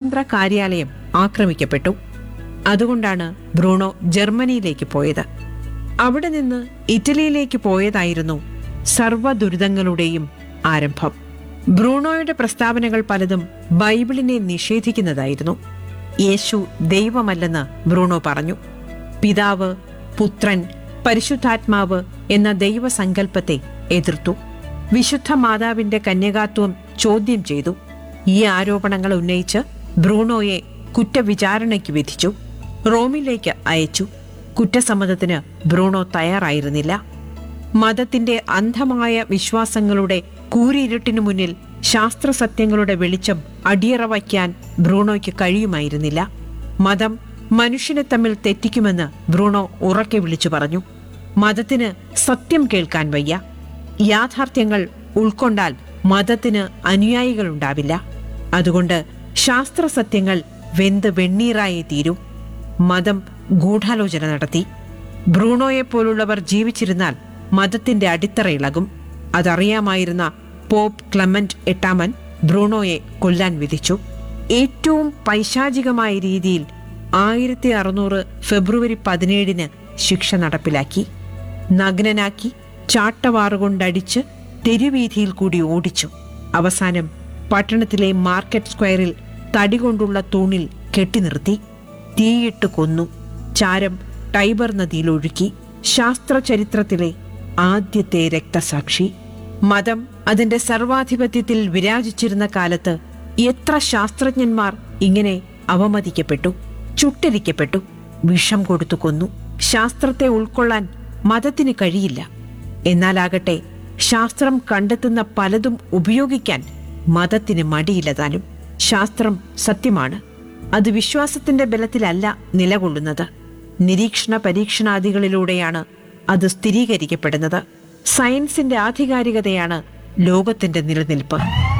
നയതന്ത്ര കാര്യാലയം ആക്രമിക്കപ്പെട്ടു അതുകൊണ്ടാണ് ബ്രൂണോ ജർമ്മനിയിലേക്ക് പോയത് അവിടെ നിന്ന് ഇറ്റലിയിലേക്ക് പോയതായിരുന്നു സർവ്വ ദുരിതങ്ങളുടെയും ആരംഭം ബ്രൂണോയുടെ പ്രസ്താവനകൾ പലതും ബൈബിളിനെ നിഷേധിക്കുന്നതായിരുന്നു യേശു ദൈവമല്ലെന്ന് ബ്രൂണോ പറഞ്ഞു പിതാവ് പുത്രൻ പരിശുദ്ധാത്മാവ് എന്ന ദൈവസങ്കല്പത്തെ എതിർത്തു വിശുദ്ധ മാതാവിന്റെ കന്യകാത്വം ചോദ്യം ചെയ്തു ഈ ആരോപണങ്ങൾ ഉന്നയിച്ച് ബ്രൂണോയെ കുറ്റവിചാരണയ്ക്ക് വിധിച്ചു റോമിലേക്ക് അയച്ചു കുറ്റസമ്മതത്തിന് ബ്രൂണോ തയ്യാറായിരുന്നില്ല മതത്തിന്റെ അന്ധമായ വിശ്വാസങ്ങളുടെ കൂരിരുട്ടിനു മുന്നിൽ ശാസ്ത്രസത്യങ്ങളുടെ വെളിച്ചം അടിയറ വയ്ക്കാൻ ബ്രൂണോയ്ക്ക് കഴിയുമായിരുന്നില്ല മതം മനുഷ്യനെ തമ്മിൽ തെറ്റിക്കുമെന്ന് ബ്രൂണോ ഉറക്കെ വിളിച്ചു പറഞ്ഞു മതത്തിന് സത്യം കേൾക്കാൻ വയ്യ യാഥാർത്ഥ്യങ്ങൾ ഉൾക്കൊണ്ടാൽ മതത്തിന് അനുയായികളുണ്ടാവില്ല അതുകൊണ്ട് ശാസ്ത്രസത്യങ്ങൾ വെന്ത് വെണ്ണീറായേ തീരൂ മതം ഗൂഢാലോചന നടത്തി ബ്രൂണോയെ പോലുള്ളവർ ജീവിച്ചിരുന്നാൽ മതത്തിന്റെ അടിത്തറ ഇളകും അതറിയാമായിരുന്ന പോപ്പ് ക്ലമന്റ് എട്ടാമൻ ബ്രൂണോയെ കൊല്ലാൻ വിധിച്ചു ഏറ്റവും പൈശാചികമായ രീതിയിൽ ആയിരത്തി അറുന്നൂറ് ഫെബ്രുവരി പതിനേഴിന് ശിക്ഷ നടപ്പിലാക്കി നഗ്നനാക്കി ചാട്ടവാറുകൊണ്ടടിച്ച് തെരുവീഥിയിൽ കൂടി ഓടിച്ചു അവസാനം പട്ടണത്തിലെ മാർക്കറ്റ് സ്ക്വയറിൽ തടി കൊണ്ടുള്ള തൂണിൽ കെട്ടിനിർത്തി തീയിട്ട് കൊന്നു ചാരം ടൈബർ നദിയിൽ ഒഴുക്കി ശാസ്ത്രചരിത്രത്തിലെ ആദ്യത്തെ രക്തസാക്ഷി മതം അതിന്റെ സർവാധിപത്യത്തിൽ വിരാജിച്ചിരുന്ന കാലത്ത് എത്ര ശാസ്ത്രജ്ഞന്മാർ ഇങ്ങനെ അവമതിക്കപ്പെട്ടു ചുട്ടരിക്കപ്പെട്ടു വിഷം കൊടുത്തു കൊന്നു ശാസ്ത്രത്തെ ഉൾക്കൊള്ളാൻ മതത്തിന് കഴിയില്ല എന്നാലാകട്ടെ ശാസ്ത്രം കണ്ടെത്തുന്ന പലതും ഉപയോഗിക്കാൻ മതത്തിന് മടിയില്ലതാനും ശാസ്ത്രം സത്യമാണ് അത് വിശ്വാസത്തിന്റെ ബലത്തിലല്ല നിലകൊള്ളുന്നത് നിരീക്ഷണ പരീക്ഷണാദികളിലൂടെയാണ് അത് സ്ഥിരീകരിക്കപ്പെടുന്നത് സയൻസിന്റെ ആധികാരികതയാണ് ലോകത്തിന്റെ നിലനിൽപ്പ്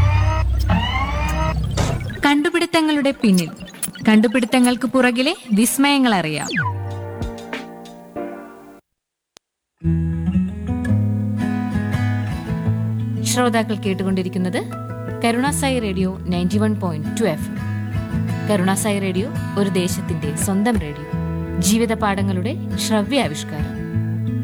കണ്ടുപിടുത്തങ്ങളുടെ പിന്നിൽ കണ്ടുപിടുത്തങ്ങൾക്ക് പുറകിലെ വിസ്മയങ്ങൾ അറിയാം ശ്രോതാക്കൾ കേട്ടുകൊണ്ടിരിക്കുന്നത് Karunasai radio ninety one point two F Karunasai radio ഒരു ദേശത്തിന്റെ സ്വന്തം റേഡിയോ ജീവിത പാഠങ്ങളുടെ ശ്രവ്യാവിഷ്കാരം